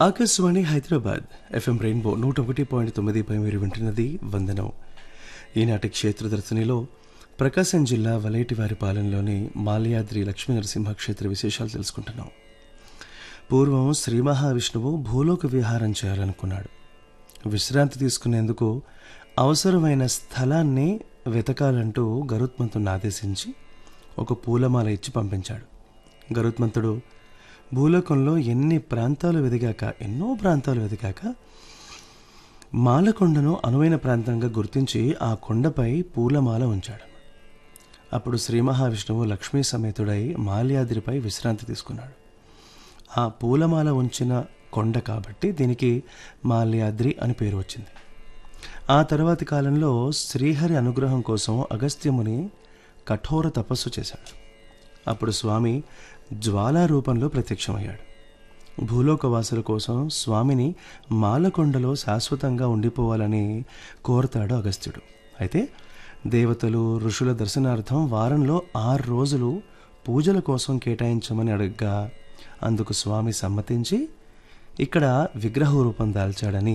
Akashvani Hyderabad F M rainbow నూట ఒకటి point తొమ్మిదిపై మీరు వింటున్నది వందనం ఈనాటి క్షేత్ర దర్శనిలో ప్రకాశం జిల్లా వలేటివారి పాలెంలోని మాల్యాద్రి లక్ష్మీ నరసింహ క్షేత్ర విశేషాలు తెలుసుకుంటున్నాం పూర్వం శ్రీ మహావిష్ణువు భూలోక విహారం చేయాలనుకున్నాడు విశ్రాంతి తీసుకునేందుకు అవసరమైన స్థలాన్ని వెతకాలంటూ గరుత్మంతుని ఆదేశించి ఒక పూలమాల ఇచ్చి పంపించాడు గరుత్మంతుడు భూలోకంలో ఎన్ని ప్రాంతాలు వెదిగాక ఎన్నో ప్రాంతాలు వెదిగాక మాలకొండను అనువైన ప్రాంతంగా గుర్తించి ఆ కొండపై పూలమాల ఉంచాడు అప్పుడు శ్రీ మహావిష్ణువు లక్ష్మీ సమేతుడై మాల్యాద్రిపై విశ్రాంతి తీసుకున్నాడు ఆ పూలమాల ఉంచిన కొండ కాబట్టి దీనికి మాల్యాద్రి అని పేరు వచ్చింది ఆ తర్వాతి కాలంలో శ్రీహరి అనుగ్రహం కోసం అగస్త్యముని కఠోర తపస్సు చేశాడు అప్పుడు స్వామి జ్వాలా రూపంలో ప్రత్యక్షమయ్యాడు భూలోకవాసుల కోసం స్వామిని మాలకొండలో శాశ్వతంగా ఉండిపోవాలని కోరతాడు అగస్త్యుడు అయితే దేవతలు ఋషుల దర్శనార్థం వారంలో ఆరు రోజులు పూజల కోసం కేటాయించమని అడగ్గా అందుకు స్వామి సమ్మతించి ఇక్కడ విగ్రహ రూపం దాల్చాడని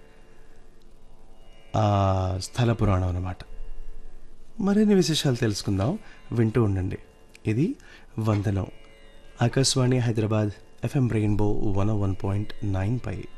ఆ స్థల పురాణం అన్నమాట మరిన్ని విశేషాలు తెలుసుకుందాం వింటూ ఉండండి ఇది వందనం Akashvani Hyderabad F M rainbow one one point nine పై